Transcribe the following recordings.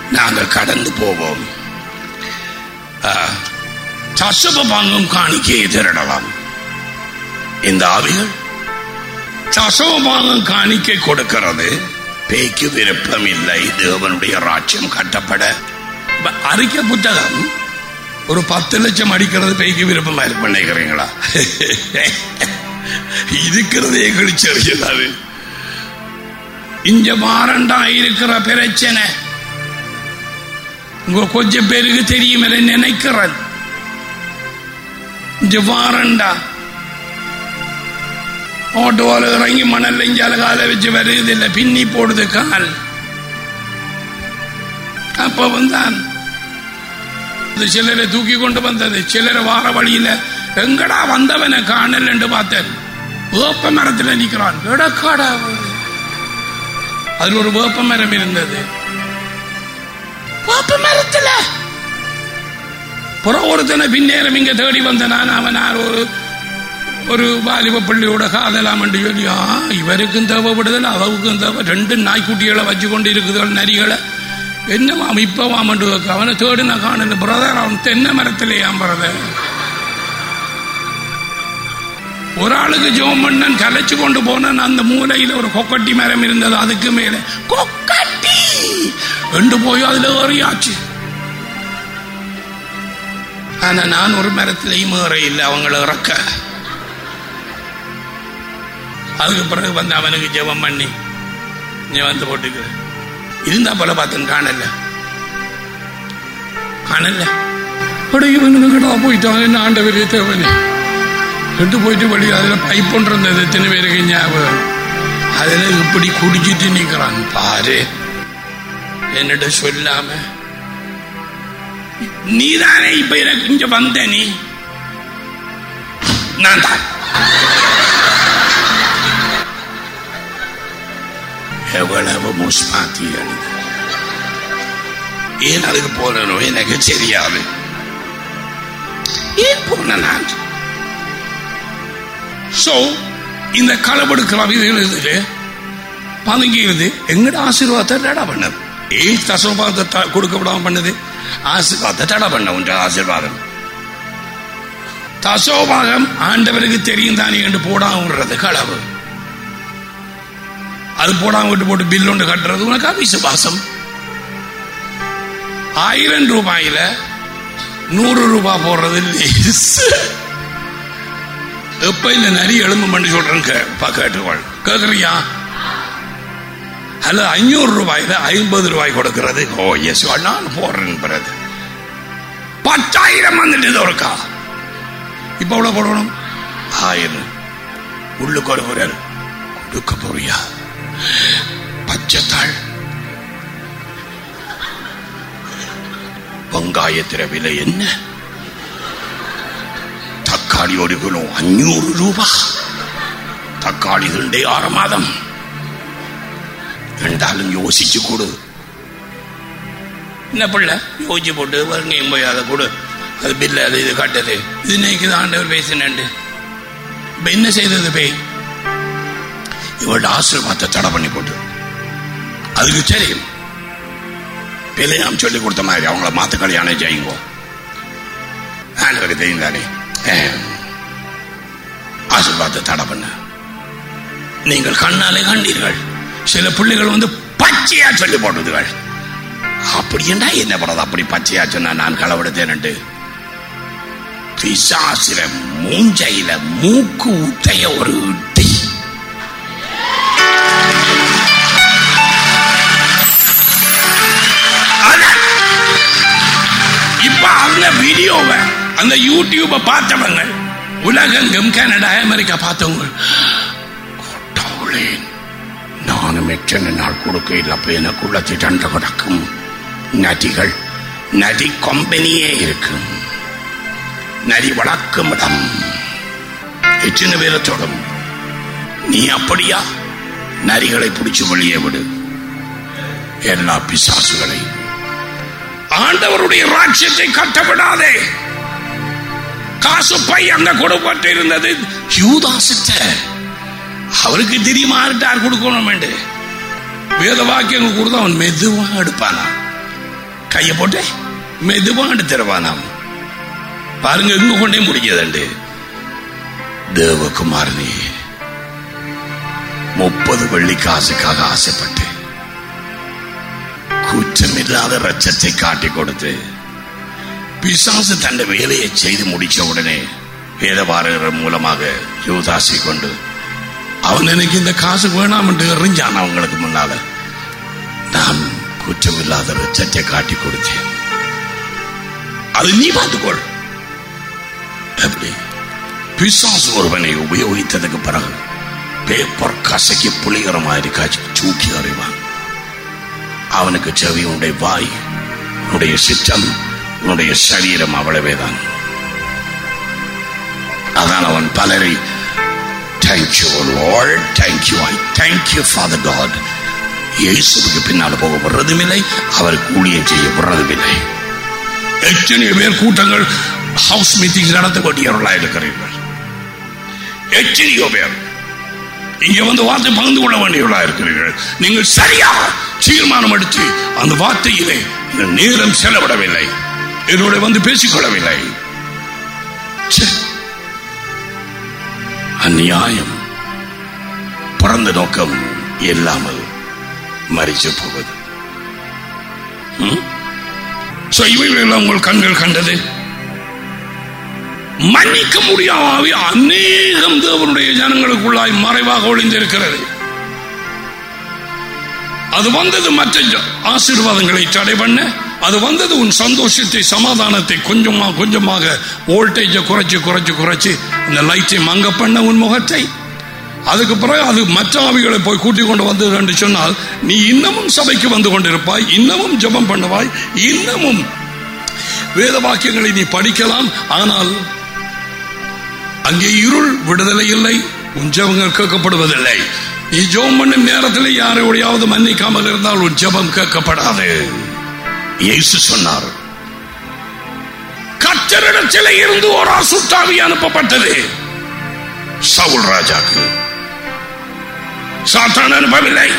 நாங்கள் கடந்து போவோம் ஆ, தசப பங்கும் காணிக்கையை திருடலாம் இந்த ஆவிகள் தசவ பங்கம் காணிக்கை கொடுக்கிறது பேய்க்கு விருப்பம் இல்லை தேவனுடைய ராஜ்யம் கட்டப்பட ப- அறிக்கை புத்தகம் ஒரு பத்து லட்சம் அடிக்கிறது பேய்க்கு விருப்பமா இருக்கு நினைக்கிறீங்களா இருக்கிறதே கிழிச்சறியாது இங்க வாரண்டா இருக்கிற பிரச்சனை உங்க கொஞ்சம் பேருக்கு தெரியும் என நினைக்கிறேன் இங்க வாரண்டா ஓட்டோல இறங்கி மணல் இஞ்சால கால வச்சு வருது இல்ல பின்னி போடுது கால் அப்ப வந்தான் இது சிலரை தூக்கி கொண்டு வந்தது சிலரை வார வழியில எங்கடா வந்தவனை காணல் என்று பார்த்தேன் வேப்ப மரத்துல நிக்கிறான் எடக்காடா அவன். அதுல ஒரு வேப்ப மரம் இருந்தது வேப்ப மரத்துல புற ஒருத்தனை பின்னேரம் இங்க தேடி வந்த நான் அவன் யார் ஒரு ஒரு வாலிப பிள்ளையோட காதலாம் என்று சொல்லி ஆ இவருக்கும் தேவைப்படுதல் அவருக்கும் தேவை ரெண்டு நாய்க்குட்டிகளை வச்சு கொண்டு இருக்குதுகள் நரிகளை என்னவாம் இப்பவாம் என்று கேட்க. அவனை தேடு நான் காணல பிரதர் அவன் தென்னை மரத்திலேயாம் பிரதர் ஒரு ஆளுக்கு ஜோம் பண்ணன் கலைச்சு கொண்டு போனான் அந்த மூலையில ஒரு கொக்கட்டி மரம் இருந்தது அதுக்கு மேல கொக்கட்டி ரெண்டு போய் அதுல ஏறியாச்சு ஆனா நான் ஒரு மரத்திலையும் ஏற இல்லை அவங்கள இறக்க அதுக்கு பிறகு வந்து அவனுக்கு ஜெபம் பண்ணி நீ வந்து போட்டுக்க இருந்தா போல பார்த்தேன் காணல காணல அட இவனுக்கு கிட்ட போயிட்டான் என்ன ஆண்டவரே தேவனே ரெண்டு போயிட்டு வழி அதுல பைப் ஒன்று இருந்தது எத்தனை பேருக்கு ஞாபகம் அதுல இப்படி குடிச்சிட்டு நிக்கிறான் பாரு என்னிட்ட சொல்லாம நீதானே இப்ப எனக்கு இங்க வந்த நீ நான் தான் எவ்வளவு முஸ்மாத்திகள் ஏன் அதுக்கு போனனோ எனக்கு தெரியாது ஏன் போன நான் சோ இந்த களவெடுக்கலாம் இதுல பதுங்கியது எங்கட ஆசீர்வாதத்தை தடை பண்ணது ஏன் தசோபாதத்தை கொடுக்க விடாம பண்ணது ஆசீர்வாதத்தை தடை பண்ண உன்ற ஆசீர்வாதம் தசோபாகம் ஆண்டவருக்கு தெரியும் தானே என்று போடாம விடுறது களவு அது போடாம விட்டு போட்டு பில் ஒன்று கட்டுறது உனக்கு அவிசுவாசம் ஆயிரம் ரூபாயில நூறு ரூபாய் போடுறது லேஸ். எப்ப இந்த நரி எலும்பு பண்ணி சொல்றேன் கே- பா, கேட்டுக்கொள் கேக்குறியா அல்ல ஐநூறு ரூபாயில ஐம்பது ரூபாய் கொடுக்கிறது ஓ எஸ் நான் போடுறேன் பிறகு பத்தாயிரம் வந்துட்டு ஒருக்கா இப்ப எவ்வளவு போடணும் ஆயிரம் உள்ளுக்கு ஒரு குரல் கொடுக்க போறியா பச்சைத்தாள் வெங்காயத்திர விலை என்ன தக்காளி ஒரு கிலோ அஞ்சூறு ரூபாய் தக்காளி துண்டே ஆறு மாதம் ரெண்டாலும் யோசிச்சு கொடு என்ன பிள்ளை யோசிச்சு போட்டு வருங்கையும் போய் அதை கொடு அது பில்லு அது இது காட்டுது இது இன்னைக்கு ஆண்டவர் பேசினேன் இப்ப என்ன செய்தது பேய் இவளோட ஆசீர்வாதத்தை தடை பண்ணி போட்டு அதுக்கு தெரியும் பிள்ளையாம் சொல்லி கொடுத்த மாதிரி அவங்கள மாத்து கல்யாணம் செய்யுங்க ஆண்டவருக்கு தெரியும் தானே ஆம். ஆசீர்வாதத்தை தடை பண்ண நீங்கள் கண்ணாலே கண்டீர்கள் சில பிள்ளைகள் வந்து பச்சையா சொல்லி போட்டதுகள் அப்படி என்றா என்ன பண்றது அப்படி பச்சையா சொன்னா நான் களவெடுத்தேன் பிசாசில மூஞ்சையில மூக்கு ஊத்தைய ஒரு இட்டி அதான். இப்ப அந்த வீடியோவை அந்த யூடியூப பார்த்தவங்க உலகெங்கும் கனடா அமெரிக்கா பார்த்தவங்க கடவுளே, நானும் எத்தனை நாள் கொடுக்க இல்லை அப்ப எனக்குள்ள திடண்ட கிடக்கும் நதிகள் நதி கம்பெனியே இருக்கும் நரி வளர்க்கும் இடம் எத்தனை பேரை தொடும் நீ அப்படியா நரிகளை பிடிச்சு வெளியே விடு எல்லா பிசாசுகளை ஆண்டவருடைய ராஜ்யத்தை கட்டவிடாதே காசு பை அங்க கொடுப்பட்டு இருந்தது யூதாசிட்ட அவருக்கு தெரியுமா யார்கிட்ட யார் கொடுக்கணும் வேண்டு வேத வாக்கியம் கொடுத்தா அவன் மெதுவா எடுப்பானா கையை போட்டு மெதுவா எடுத்துருவானாம் பாருங்க இங்க கொண்டே முடிஞ்சதுண்டு தேவகுமாரனே முப்பது வெள்ளி காசுக்காக ஆசைப்பட்டு குற்றமில்லாத ரச்சத்தை காட்டி கொடுத்து பிசாசு தன் வேலையை செய்து முடிச்ச உடனே வேதபாரகர் மூலமாக யூதாசி கொண்டு அவன் எனக்கு இந்த காசு வேணாம் என்று எறிஞ்சான் அவங்களுக்கு முன்னால நான் குற்றமில்லாத ரச்சத்தை காட்டி கொடுத்தேன் அது நீ பார்த்துக்கொள் எப்படி பிசாசு ஒருவனை உபயோகித்ததுக்கு பிறகு பேப்பர் கசக்கி புளிகிற மாதிரி காய்ச்சி தூக்கி அறிவான் அவனுக்கு செவி உன்னுடைய வாய் உன்னுடைய சித்தம் உன்னுடைய சரீரம் அவ்வளவேதான் அதான் அவன் பலரை thank you lord thank you I thank you father God இயேசுவுக்கு பின்னால் போக விடுறதும் இல்லை அவருக்கு ஊழியம் செய்ய விடுறதும் இல்லை எத்தனை பேர் கூட்டங்கள் ஹவுஸ் மீட்டிங் நடத்த வேண்டியவர்களாக இருக்கிறீர்கள் எத்தனையோ பேர் இங்க வந்து வார்த்தை பகிர்ந்து கொள்ள வேண்டியவர்களாக இருக்கிறீர்கள் நீங்கள் சரியாக தீர்மானம் எடுத்து அந்த வார்த்தையிலே நீங்கள் நேரம் செலவிடவில்லை என்னோட வந்து பேசிக்கொள்ளவில்லை ச்சே. அந்நியாயம் பிறந்த நோக்கம் இல்லாமல் மறிச்சு போவது ம்? So, இவைகளெல்லாம் உங்கள் கண்கள் கண்டது மன்னிக்க முடியாத அநேகம் தேவனுடைய ஜனங்களுக்குள்ளாய் மறைவாக ஒளிந்திருக்கிறது அது வந்தது மற்ற ஜ- ஆசீர்வாதங்களை தடை பண்ண அது வந்தது உன் சந்தோஷத்தை சமாதானத்தை கொஞ்சமா கொஞ்சமாக வோல்டேஜை குறைச்சு குறைச்சு குறைச்சு இந்த லைட்டை மங்க பண்ண உன் முகத்தை அதுக்கு பிறகு அது மற்ற ஆவிகளை போய் கூட்டிக் கொண்டு வந்தது என்று சொன்னால் நீ இன்னமும் சபைக்கு வந்து கொண்டிருப்பாய் இன்னமும் ஜெபம் பண்ணுவாய் இன்னமும் வேத வாக்கியங்களை நீ படிக்கலாம் ஆனால் அங்கே இருள் விடுதலை இல்லை உன் ஜெபங்கள் கேட்கப்படுவதில்லை நீ ஜெபம் பண்ணும் நேரத்தில் யாரையோடையாவது மன்னிக்காமல் இருந்தால் உன் ஜெபம் கேட்கப்படாது இயேசு சொன்னார் கத்தரிடத்தில் இருந்து ஒரு அசுத்தாவி அனுப்பப்பட்டது சவுல் ராஜாக்கு சாத்தான் அனுப்பவில்லை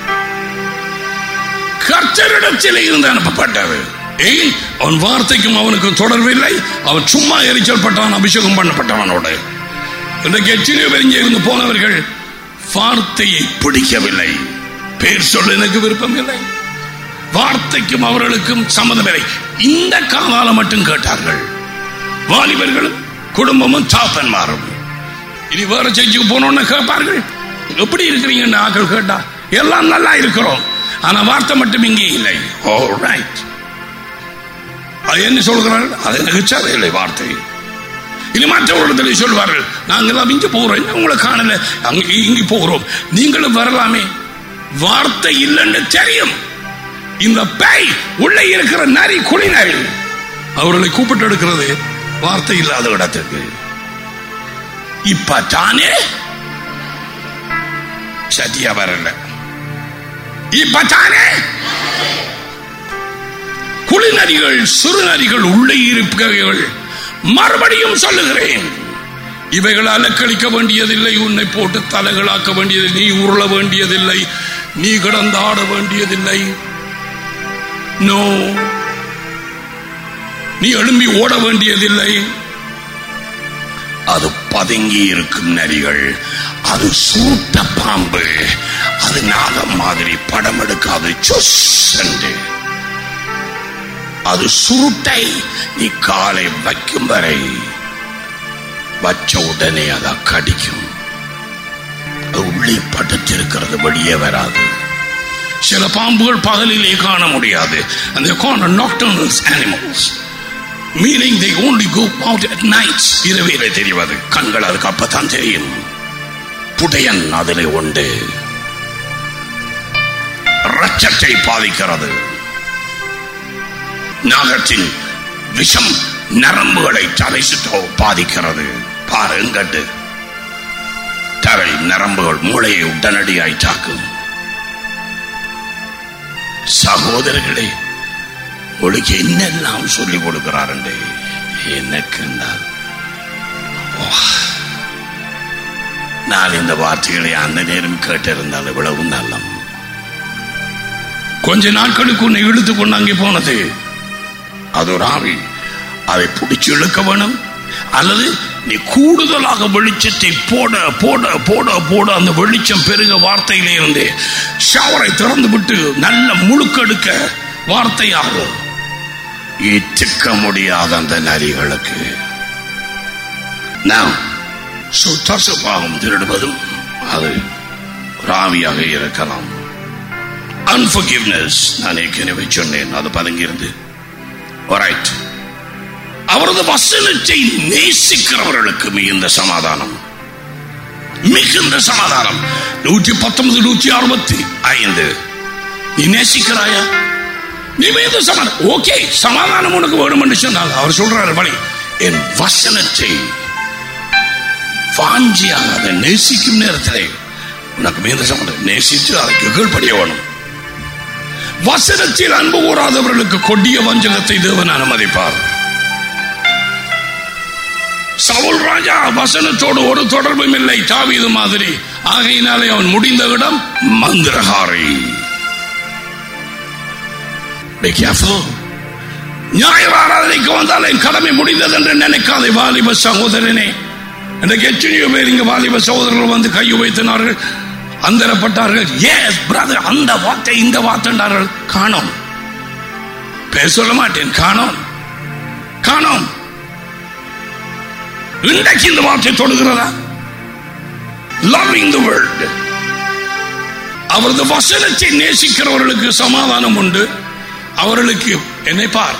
கர்த்தரிடத்தில் இருந்து அனுப்பப்பட்டது ஏன் அவன் வார்த்தைக்கும் அவனுக்கு தொடர்பில்லை அவன் சும்மா எரிச்சல் பட்டான் அபிஷேகம் பண்ணப்பட்டவனோடு இன்றைக்கு எத்தனையோ பேர் இங்கே இருந்து போனவர்கள் வார்த்தையை பிடிக்கவில்லை பேர் சொல்ல எனக்கு விருப்பம் இல்லை வார்த்தைக்கும் அவர்களுக்கும் சம்மதமில்லை இந்த காலால மட்டும் கேட்டார்கள் வாலிபர்களும் குடும்பமும் தாப்பன்மாரும் இனி வேற செஞ்சுக்கு போனோன்னு கேட்பார்கள் எப்படி இருக்கிறீங்கன்னு ஆக்கள் கேட்டா எல்லாம் நல்லா இருக்கிறோம் ஆனா வார்த்தை மட்டும் இங்கே இல்லை ஓ ரைட் அது என்ன சொல்கிறார்கள் அது எனக்கு தேவையில்லை வார்த்தை இனி மற்றவர்களிடத்தில் சொல்வார்கள் நாங்கள் இங்க போறோம் உங்களை காணல அங்க இங்க போகிறோம் நீங்களும் வரலாமே வார்த்தை இல்லைன்னு தெரியும் இந்த பேய் உள்ளே இருக்கிற நரி குடி நரி அவர்களை கூப்பிட்டு எடுக்கிறது வார்த்தை இல்லாத இடத்துக்கு இப்ப தானே சத்தியா வரல இப்ப தானே குளிநரிகள் சிறுநரிகள் உள்ளே இருப்பவைகள் மறுபடியும் சொல்லுகிறேன் இவைகள் அலக்களிக்க வேண்டியதில்லை உன்னை போட்டு தலைகளாக்க வேண்டியது நீ உருள வேண்டியதில்லை நீ கிடந்து ஆட வேண்டியதில்லை நோ நீ எழும்பி ஓட வேண்டியதில்லை அது பதுங்கி இருக்கும் நரிகள் அது சூட்ட பாம்பு அது நாகம் மாதிரி படம் எடுக்காது சொஸ் என்று அது சுருட்டை நீ காலை வைக்கும் வரை வச்ச உடனே அதை கடிக்கும் அது உள்ளே படுத்திருக்கிறது வெளியே வராது சில பாம்புகள் பகலிலே காண முடியாது and they called nocturnal animals meaning they only go out at night இரவிலே தெரிவது கண்கள் அதுக்கு அப்பதான் தெரியும் புடையன் அதிலே உண்டு ரச்சத்தை பாதிக்கிறது நாகத்தின் விஷம் நரம்புகளை தரைசுட்டோ பாதிக்கிறது பாரு எங்கட்டு தரை நரம்புகள் மூளையை உடனடியாய் தாக்கும் சகோதரர்களே உங்களுக்கு என்னெல்லாம் சொல்லிக் கொடுக்கிறாருண்டே எனக்கு என்றால், ஓ, நான் இந்த வார்த்தைகளை அந்த நேரம் கேட்டிருந்தால் இவ்வளவு நல்லம் கொஞ்ச நாட்களுக்கு உன்னை இழுத்து கொண்டு அங்கே போனது அது ஒரு ஆவி அதை பிடிச்சு இழுக்க வேணும் அல்லது நீ கூடுதலாக வெளிச்சத்தை போட போட போட போட அந்த வெளிச்சம் பெருக வார்த்தையிலே இருந்து ஷவரை திறந்து விட்டு நல்ல முழுக்கெடுக்க வார்த்தையாக இட்டுக்க முடியாத அந்த நரிகளுக்கு நாம் சுத்தசபாகம் திருடுவதும் அது ராவியாக இருக்கலாம் அன்ஃபர்கிவ்னஸ் நான் ஏற்கனவே சொன்னேன் அது பதுங்கியிருந்து ரைட் அவரது வசனத்தை நேசிக்கிறவர்களுக்கு மிகுந்த சமாதானம் மிகுந்த சமாதானம் நூற்றி பத்தொன்பது நூற்றி அறுபத்தி ஐந்து நீ நேசிக்கிறாயா நீ மிகுந்த சமாதானம் ஓகே சமாதானம் உனக்கு வேணும் என்று சொன்னால் அவர் சொல்றாரு வழி என் வசனத்தை வாஞ்சியாக அதை நேசிக்கும் நேரத்திலே உனக்கு மிகுந்த சமாதானம் நேசித்து அதற்கு கீழ்ப்படிய வேணும் வசனத்தில் அன்பு கூறாதவர்களுக்கு கொடிய வஞ்சகத்தை தேவன் அனுமதிப்பார் சவுல் ராஜா வசனத்தோடு ஒரு தொடர்பும் இல்லை தாவீது மாதிரி ஆகையினாலே அவன் முடிந்த இடம் மந்திரகாரி Be careful. ஞாயிறு ஆராதனைக்கு வந்தால் என் கடமை முடிந்தது என்று நினைக்காதே வாலிப சகோதரனே எனக்கு எத்தனையோ பேர் இங்க வாலிப சகோதரர்கள் வந்து கை வைத்தினார்கள் அந்தரப்பட்டார்கள் எஸ் பிரதர் அந்த வார்த்தை இந்த வார்த்தைண்டார்கள் காணோம் பேர் சொல்ல மாட்டேன் காணோம் காணோம் இன்றைக்கு இந்த வார்த்தை தொடுகிறதா லவ்விங் த வேர்ல்ட் அவரது வசனத்தை நேசிக்கிறவர்களுக்கு சமாதானம் உண்டு அவர்களுக்கு என்னை பார்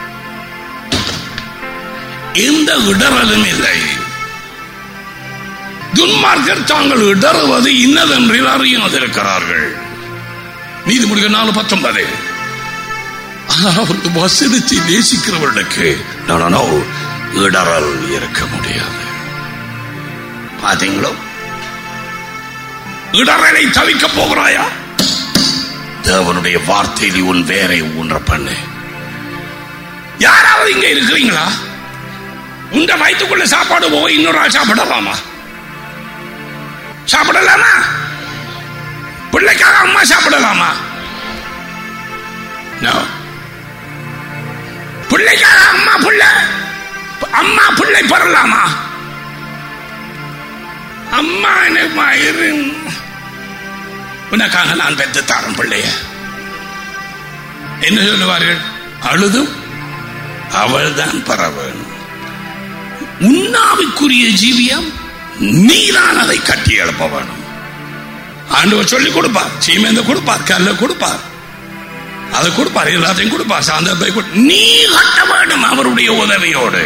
எந்த இடரலும் இல்லை துன்மார்க்கர் தாங்கள் இடறுவது இன்னதென்றில் அறியாதிருக்கிறார்கள் நீதிமொழிகள் நாலு பத்தொன்பது அவரது வசனத்தை நேசிக்கிறவர்களுக்கு நானோ இடரல் இருக்க முடியாது பாத்தீங்களோ இடரலை தவிக்க போகிறாயா தேவனுடைய வார்த்தையில் உன் வேரை ஊன்ற பண்ணு யாராவது இங்க இருக்கிறீங்களா உண்ட வயிற்றுக்குள்ள சாப்பாடு போக இன்னொரு ஆள் சாப்பிடலாமா சாப்பிடலாமா பிள்ளைக்காக அம்மா சாப்பிடலாமா No. பிள்ளைக்காக அம்மா பிள்ளை அம்மா பிள்ளை பெறலாமா அம்மா எனக்கு இரு உனக்காக நான் பெற்று தாரம் பிள்ளைய என்ன சொல்லுவார்கள் அழுதும் அவள்தான் பரவன் உண்ணாவுக்குரிய ஜீவியம் நீதான் அதை கட்டி எழுப்ப வேணும் ஆண்டவர் சொல்லி கொடுப்பார் சீமேந்த கொடுப்பார் கல்ல கொடுப்பார் அதை கொடுப்பார் எல்லாத்தையும் கொடுப்பார் சாந்தத்தை கொடு- நீ கட்ட வேண்டும் அவருடைய உதவியோடு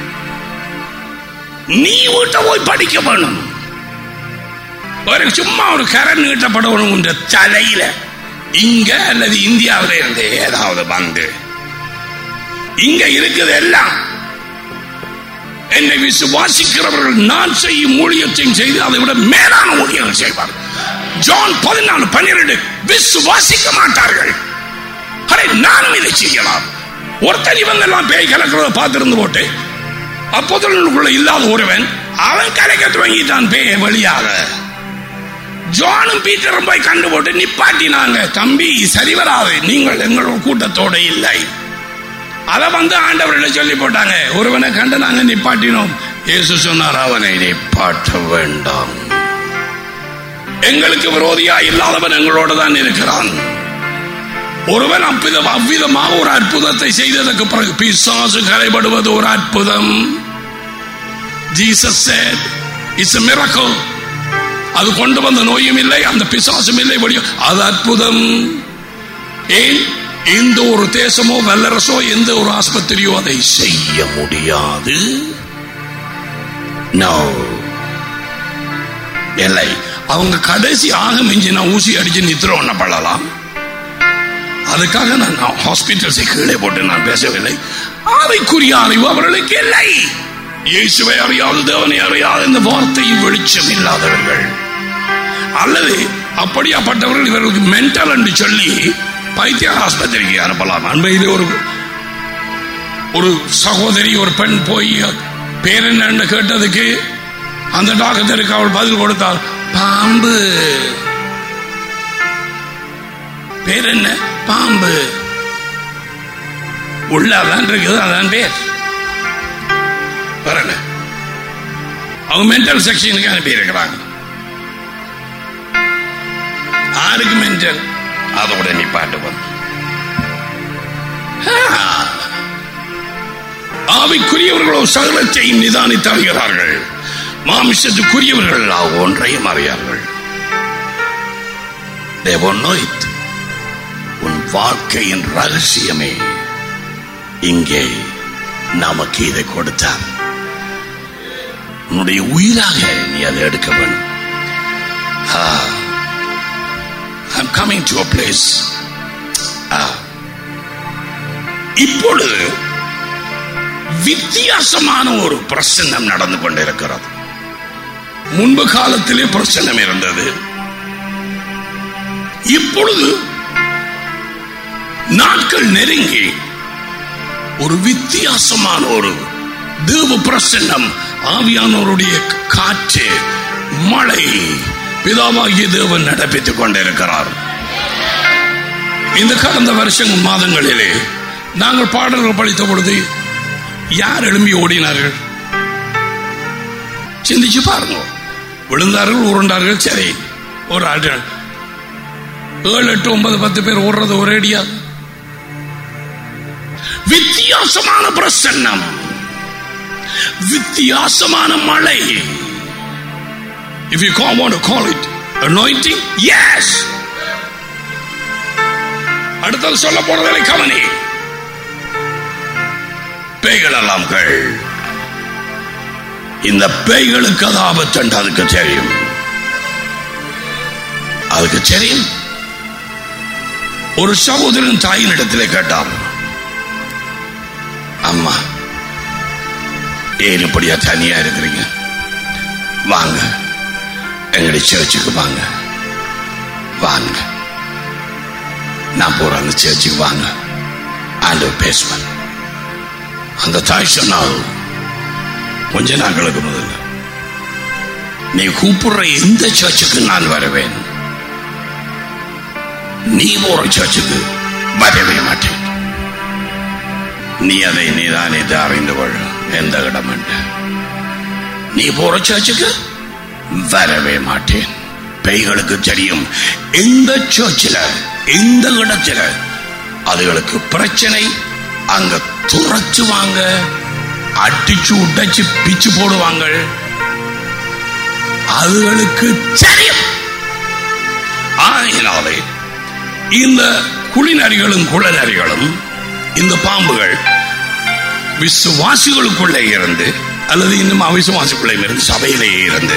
நீ வீட்டை போய் படிக்க வேணும் ஒரு சும்மா ஒரு கரண் நீட்டப்படணும் உன்ற தலையில இங்க அல்லது இந்தியாவில இருந்து ஏதாவது வந்து இங்க இருக்குது எல்லாம் என்னை விசுவாசிக்கிறவர்கள் நான் செய்யும் ஊழியத்தையும் செய்து அதை விட மேலான ஊழியங்கள் செய்வார் ஜான் பதினாலு பன்னிரண்டு விசுவாசிக்க மாட்டார்கள் அரை நானும் இதை செய்யலாம் ஒருத்தன் இவங்க எல்லாம் பேய் கலக்கிறத பார்த்திருந்து போட்டு அப்போதலுக்குள்ள இல்லாத ஒருவன் அவன் கலைக்க துவங்கிட்டான் பேய வழியாக ஜானும் பீட்டரும் போய் கண்டு போட்டு நிப்பாட்டினாங்க தம்பி சரி வராது நீங்கள் எங்களோட கூட்டத்தோட இல்லை அதை வந்து ஆண்டவர்கள் சொல்லி போட்டாங்க ஒருவனை கண்டு நாங்க நிப்பாட்டினோம் இயேசு சொன்னார் அவனை நிப்பாட்ட வேண்டாம் எங்களுக்கு விரோதியா இல்லாதவன் எங்களோட தான் இருக்கிறான் ஒருவன் அவ்விதம் அவ்விதமாக ஒரு அற்புதத்தை செய்ததற்கு பிறகு பிசாசு கரைபடுவது ஒரு அற்புதம் Jesus said it's a miracle அது கொண்டு வந்த நோயும் இல்லை அந்த பிசாசும் இல்லை வழியும் அது அற்புதம் ஏன் எந்த ஒரு தேசமோ வல்லரசோ எந்த ஒரு ஆஸ்பத்திரியோ அதை செய்ய முடியாது No. இல்லை அவங்க கடைசி ஆக மிஞ்சினா ஊசி அடிச்சு நித்திரம் பண்ணலாம் அதுக்காக நான் ஹாஸ்பிட்டல்ஸை கீழே போட்டு நான் பேசவில்லை ஆவிக்குரிய அறிவு அவர்களுக்கு இல்லை இயேசுவை அறியாது தேவனை அறியாது இந்த வார்த்தையில் வெளிச்சம் இல்லாதவர்கள் அல்லது அப்படியாப்பட்டவர்கள் இவர்களுக்கு மென்டல் என்று சொல்லி பைத்திய ஆஸ்பத்திரிக்கு அனுப்பலாம் அண்மையிலே ஒரு ஒரு சகோதரி ஒரு பெண் போய் பேர் என்னன்னு கேட்டதுக்கு அந்த டாக்டருக்கு அவள் பதில் கொடுத்தாள் பாம்பு பேர் என்ன பாம்பு உள்ள அதான் இருக்குது அதான் பேர் வரல அவங்க மென்டல் செக்ஷனுக்கு அனுப்பி இருக்கிறாங்க ஆருக்கு மென்டல் அதோட நிப்பாட்டு வந்து ஆவிக்குரியவர்களோ சகலத்தையும் நிதானித்து அறிகிறார்கள் மாமிசத்துக்குரியவர்கள் ஒன்றையும் அறியார்கள் They will know it. உன் வாழ்க்கையின் ரகசியமே இங்கே நமக்கு இதை கொடுத்தார் உன்னுடைய உயிராக நீ அதை எடுக்க வேண்டும் I'm coming to a place Ah. இப்பொழுது வித்தியாசமான ஒரு பிரசன்னம் நடந்து கொண்டிருக்கிறது முன்பு காலத்திலே பிரசன்னம் இருந்தது இப்பொழுது நாட்கள் நெருங்கி ஒரு வித்தியாசமான ஒரு தேவ பிரசன்னம் ஆவியானோருடைய காற்று மழை பிதாவாகிய தேவன் நடப்பித்துக் கொண்டிருக்கிறார் இந்த கடந்த வருஷம் மாதங்களிலே நாங்கள் பாடல்கள் படித்த பொழுது யார் எழும்பி ஓடினார்கள் சிந்திச்சு பாருங்க விழுந்தார்கள் உருண்டார்கள் சரி ஒரு ஆள் ஏழு எட்டு ஒன்பது பத்து பேர் ஓடுறது ஒரேடியா வித்தியாசமான பிரசன்னம் வித்தியாசமான மழை if you call want to call it anointing yes அடுத்தது சொல்ல போறதை கவனி பேய்கள் எல்லாம் கள் இந்த பேய்களுக்கு அது ஆபத்து அதுக்கு தெரியும் அதுக்கு தெரியும் ஒரு சகோதரன் தாயின் இடத்திலே கேட்டார் அம்மா ஏன் இப்படியா தனியா இருக்கிறீங்க வாங்க எங்களுடைய சர்ச்சுக்கு வாங்க வாங்க நான் போற அந்த சர்ச்சுக்கு வாங்க ஆண்டவர் பேசுவார் அந்த தாய் சொன்னால் கொஞ்ச நாட்களுக்கு முதல்ல நீ கூப்பிடுற எந்த சர்ச்சுக்கு நான் வருவேன் நீ போற சர்ச்சுக்கு வரவே மாட்டேன் நீ அதை நீதானே அறிந்து கொள் எந்த இடம் என்று நீ போற சர்ச்சுக்கு வரவே மாட்டேன் பேய்களுக்கு தெரியும் எந்த சர்ச்சில் எந்த இடத்துல அதுகளுக்கு பிரச்சனை அங்க துரைச்சுவாங்க அடிச்சு உடைச்சு பிச்சு போடுவாங்க அதுகளுக்கு தெரியும் ஆகினாலே இந்த குளிநரிகளும் குளநரிகளும் இந்த பாம்புகள் விசுவாசிகளுக்குள்ளே இருந்து அல்லது இன்னும் அவிசுவாசிக்குள்ளே இருந்து சபையிலேயே இருந்து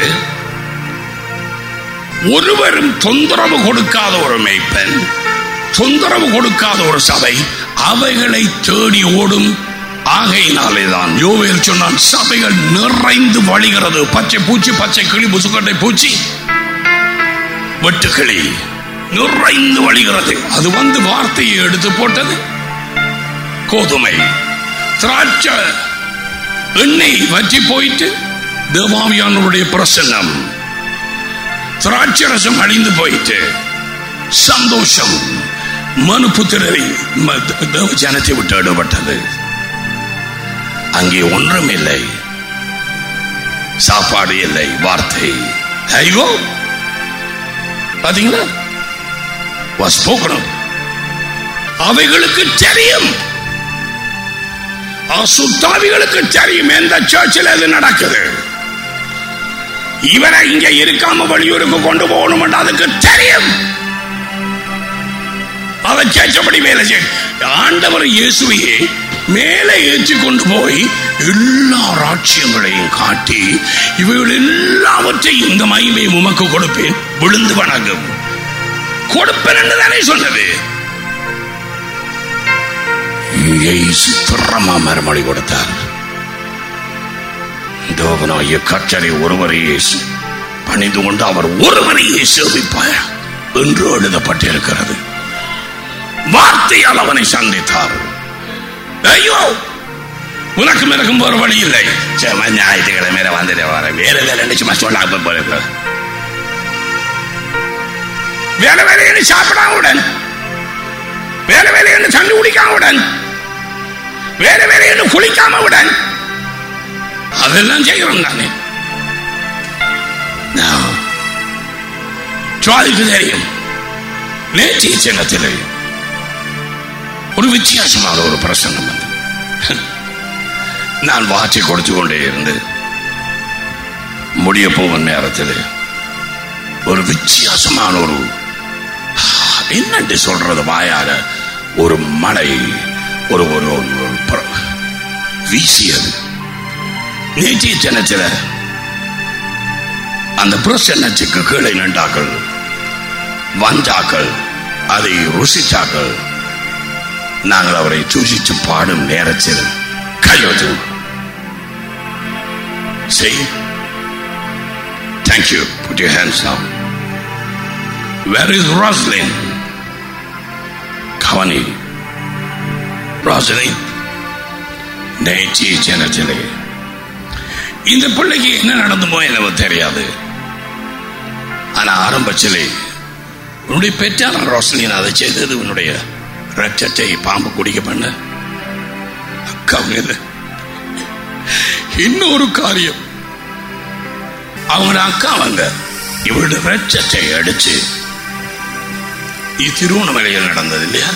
ஒருவரும் தொந்தரவு கொடுக்காத ஒரு மெய்ப்பெண் தொந்தரவு கொடுக்காத ஒரு சபை அவைகளை தேடி ஓடும் ஆகையினாலே தான் யோவேல் சொன்னான் சபைகள் நிறைந்து வழிகிறது பச்சை பூச்சி பச்சை கிளி முசுக்கட்டை பூச்சி வெட்டுக்கிளி நிறைந்து வழிகிறது அது வந்து வார்த்தையை எடுத்து போட்டது கோதுமை திராட்சை எண்ணெய் வற்றி போயிட்டு தேவாவியானுடைய பிரசன்னம் திராட்சரசம் அழிந்து போயிட்டு சந்தோஷம் மனு புத்திரரை தேவ ஜனத்தை விட்டு எடுபட்டது அங்கே ஒன்றும் இல்லை சாப்பாடு இல்லை வார்த்தை ஐயோ பாத்தீங்களா was spoken of. அவைகளுக்கு தெரியும் அசுத்தாவிகளுக்கு தெரியும் எந்த சர்ச்சில் அது நடக்குது இவரை இங்க இருக்காம வெளியூருக்கு கொண்டு போகணும் அதுக்கு தெரியும் அதை கேட்டபடி வேலை செய்ய ஆண்டவர் இயேசுவையே மேலே ஏற்றி கொண்டு போய் எல்லா ராட்சியங்களையும் காட்டி இவைகள் எல்லாவற்றையும் இந்த மகிமையை உமக்கு கொடுப்பேன் விழுந்து வணங்கும் கொடுப்பேன் என்று தானே சொன்னது இயேசு திறமா மறுமொழி கொடுத்தார் தேவனாகிய கற்றரை ஒருவரை இயேசு பணிந்து கொண்டு அவர் ஒருவரையே சேவிப்பார் என்று எழுதப்பட்டிருக்கிறது வார்த்தையால் அவனை சந்தித்தார் ஐயோ உனக்கு எனக்கும் ஒரு வழி இல்லை சும்மா ஞாயிற்றுக்கிழமை வந்துட்டு வர வேற வேலை சும்மா சொல்லாம போயிருக்க வேலை வேலைன்னு சாப்பிடாம உடன் வேலை வேலைன்னு தண்ணி குடிக்காம உடன் வேற வேற என்ன குளிக்காம விட அதெல்லாம் செய்கிறோம் தானே சுவாதிக்கு தெரியும் நேற்றைய சின்னத்தில் ஒரு வித்தியாசமான ஒரு பிரசங்கம் வந்து நான் வாட்சி கொடுத்து கொண்டே இருந்து முடிய போகும் நேரத்தில் ஒரு வித்தியாசமான ஒரு என்னட்டு சொல்றது வாயால ஒரு மழை ஒரு ஒரு ஒரு ஒரு பிர- வீசியது நேற்றைய தினத்தில் அந்த பிரசன்னத்துக்கு கீழே நின்றாக்கள் வந்தாக்கள் அதை ருசிச்சாக்கள் நாங்கள் அவரை சூசித்து பாடும் நேரத்தில் கையொது செய் Thank you. Put your hands down. Where is Rosalind? Kavani. Rosalind. நேற்றைய ஜனத்திலே இந்த பிள்ளைக்கு என்ன நடந்துமோ என்னவோ தெரியாது ஆனா ஆரம்பத்திலே உன்னுடைய பெற்றான ரோசலின் அதை செய்தது உன்னுடைய ரத்தத்தை பாம்பு குடிக்க பண்ண அக்கா இன்னொரு காரியம் அவங்க அக்கா அவங்க இவருடைய ரத்தத்தை அடிச்சு இது திருவண்ணாமலையில் நடந்தது இல்லையா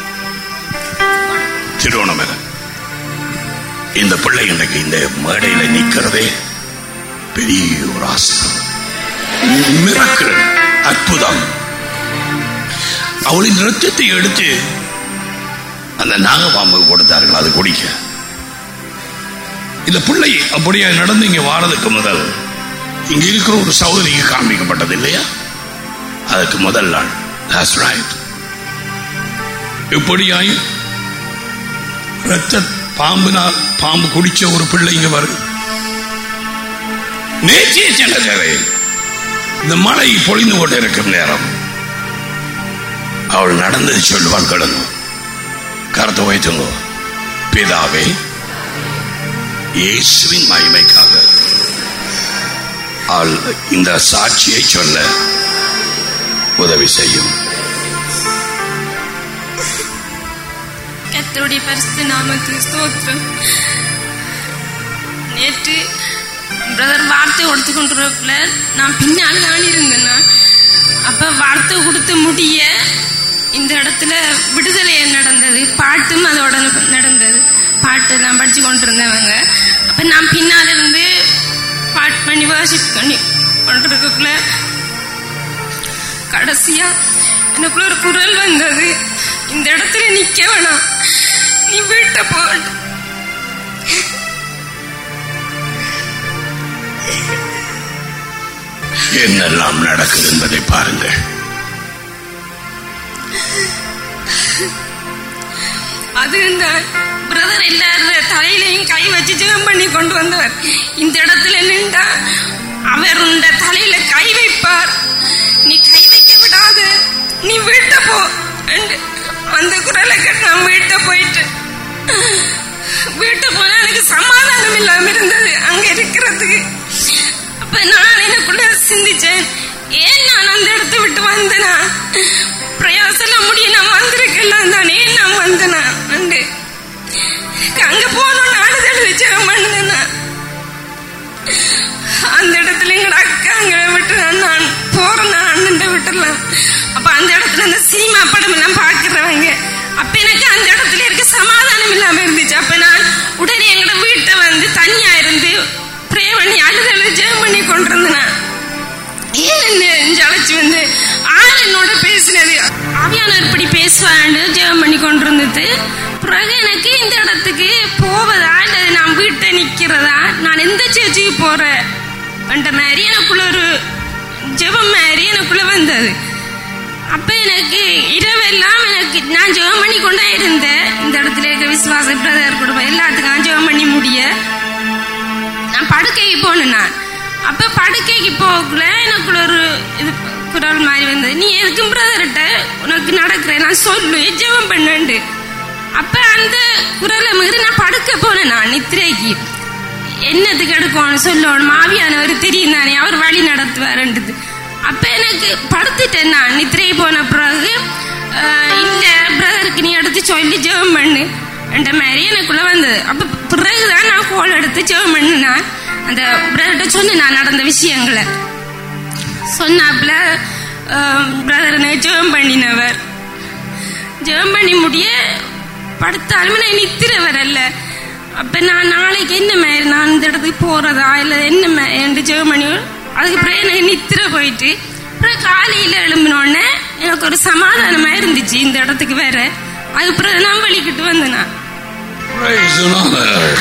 திருவண்ணாமலை இந்த பிள்ளை இன்னைக்கு இந்த மேடையில நிக்கிறதே பெரிய ஒரு ஆசிரம் மிராக்கிள் அற்புதம் அவளின் ரத்தத்தை எடுத்து அந்த நாகபாம்புக்கு கொடுத்தார்கள் அது குடிக்க இந்த பிள்ளை அப்படியே நடந்து இங்க வாரதுக்கு முதல் இங்க இருக்கிற ஒரு சகோதரிக்கு காண்பிக்கப்பட்டது இல்லையா அதுக்கு முதல் நாள் That's right. இப்படியாய் ரத்த பாம்புனால் பாம்பு குடிச்ச ஒரு பிள்ளை இங்க வருது நேற்றைய சென்றதே இந்த மழை பொழிந்து கொண்டு இருக்கும் நேரம் அவள் நடந்தது சொல்லுவாள் கிடந்து கருத்தை வைத்துங்கோ பிதாவே இயேசுவின் மகிமைக்காக அவள் இந்த சாட்சியை சொல்ல உதவி செய்யும் கர்த்தருடைய பரிசுத்த நாமத்துக்கு ஸ்தோத்திரம் நேற்று பிரதர் வார்த்தை கொடுத்து கொண்டிருக்கல நான் பின்னால் தான் இருந்தேன் நான். அப்ப வார்த்தை கொடுத்து முடிய இந்த இடத்துல விடுதலை நடந்தது பாட்டும் அதோட நடந்தது பாட்டு நான் படிச்சு கொண்டிருந்தவங்க அப்ப நான் பின்னால இருந்து பாட்டு பண்ணி வாசிப் பண்ணி கொண்டிருக்கக்குள்ள கடைசியா எனக்குள்ள ஒரு குரல் வந்தது இந்த இடத்துல நிக்க வேணாம் நீ வீட்டை போ என்னெல்லாம் நடக்குது என்பதை பாருங்கள் அது இந்த பிரதர் எல்லாரும் தலையிலையும் கை வச்சு ஜெபம் பண்ணி கொண்டு வந்தவர் இந்த இடத்துல நின்றா அவர் உண்ட தலையில கை வைப்பார் நீ கை வைக்க விடாது நீ வீட்டை போ என்று அந்த குரலை கேட்டு நான் வீட்டை போயிட்டு வீட்டை போனா எனக்கு சமாதானம் இல்லாம இருந்தது அங்க இருக்கிறதுக்கு அப்ப நான் எனக்குள்ள சிந்திச்சேன் ஏன் நான் அந்த இடத்தை விட்டு வந்தனா பிரயாசம் முடிய நான் வந்திருக்கலாம் தானே ஏன் நான் வந்தனா அண்டு அங்க போனோம் நாடு எழுதி ஜெபம் பண்ணுனா அந்த இடத்துல எங்கட அக்கா அங்க விட்டு நான் போறேன் நான் அண்ணன் விட்டுலாம் அப்ப அந்த இடத்துல அந்த சினிமா படம் எல்லாம் பாக்குறவங்க அப்ப எனக்கு அந்த இடத்துல இருக்க சமாதானம் இல்லாம இருந்துச்சு அப்ப நான் உடனே எங்கட வீட்டை வந்து தனியா இருந்து ப்ரே பண்ணி அழுது அழுது ஜெபம் பண்ணி கொண்டிருந்தேன் ஏன் என்ன அழைச்சி வந்து ஆள் என்னோட பேசினது ஆவியானவர் இப்படி பேசுவான்னு ஜெபம் பண்ணி கொண்டிருந்தது பிறகு எனக்கு இந்த இடத்துக்கு போவதா அல்லது நான் வீட்டை நிக்கிறதா நான் எந்த சேர்ச்சிக்கு போறேன் என்ற மாதிரி எனக்குள்ள ஒரு ஜெபம் மாதிரி எனக்குள்ள வந்தது அப்ப எனக்கு இரவெல்லாம் எனக்கு நான் ஜெபம் பண்ணி கொண்டே இருந்தேன் இந்த இடத்துல இருக்க விசுவாச பிரதர் குடும்பம் எல்லாத்துக்கும் ஜெபம் பண்ணி முடிய நான் படுக்கைக்கு போனேன் நான் அப்ப படுக்கைக்கு போகக்குள்ள எனக்குள்ள ஒரு இது குரல் மாதிரி வந்தது நீ எதுக்கும் பிரதர்கிட்ட உனக்கு நடக்கிற நான் சொல்லு ஜெபம் பண்ணு அப்ப அந்த குரலை மீறி நான் படுக்க போனேன் நான் நித்திரைக்கு என்னத்துக்கு எடுக்கணும் சொல்லணும் மாவியானவர் தெரியும் தானே அவர் வழி நடத்துவாருன்றது அப்ப எனக்கு படுத்துட்டேன் நான் நித்திரை போன பிறகு அஹ், இல்ல பிரதருக்கு நீ எடுத்து சொல்லி ஜெபம் பண்ணு என்ற மாதிரி எனக்குள்ள வந்தது அப்ப பிறகுதான் நான் கோல் எடுத்து ஜெபம் பண்ணினா அந்த பிரதர்கிட்ட சொன்னேன் நான் நடந்த விஷயங்களை சொன்னாப்புல பிரதர் ஜெபம் பண்ணினவர் ஜெபம் பண்ணி முடிய படுத்தாலுமே நான் நித்திர வரல அப்ப நான் நாளைக்கு என்ன மாதிரி நான் இந்த இடத்துக்கு போறதா இல்ல என்ன மே- என்று ஜெபம் பண்ணி அதுக்கு பிறகு எனக்கு நித்திர போயிட்டு அப்புறம் காலையில எழும்பினோடனே எனக்கு ஒரு சமாதானமா இருந்துச்சு இந்த இடத்துக்கு வேற அதுக்கு பிறகு நான் வலிக்கிட்டு வந்தேன் நான் Praise the Lord.